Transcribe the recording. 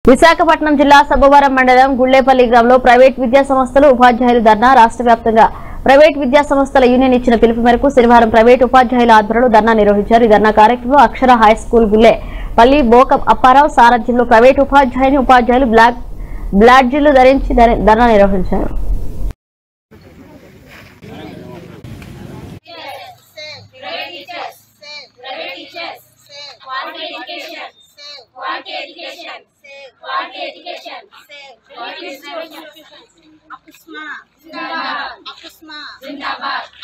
విశాఖపట్నం జిల్లా సబ్బవరం మండలం గుళ్లేపల్లి గ్రామంలో ప్రైవేట్ విద్యా సంస్థలు ఉపాధ్యాయులు ధర్నా రాష్ట్ర వ్యాప్తంగా ప్రైవేట్ విద్యా సంస్థల యూనియన్ ఇచ్చిన పిలుపు మేరకు శనివారం ప్రైవేట్ ఉపాధ్యాయుల ఆధ్వర్యంలో ధర్నా నిర్వహించారు ఈ ధర్నా కార్యక్రమంలో అక్షర హై స్కూల్ గుల్లే పల్లి బోక అప్పారావు సారథ్యంలో ప్రైవేట్ ఉపాధ్యాయుని ఉపాధ్యాయులు బ్లాక్ బ్లాడ్జీలు ధరించి ధర- ధర్నా నిర్వహించారు Private teachers. Save. Private teachers. Save. Quality education. Save. Quality education. Save. Quality education. Save. Quality education. Akusma. Zindabad. Akusma. Zindabad.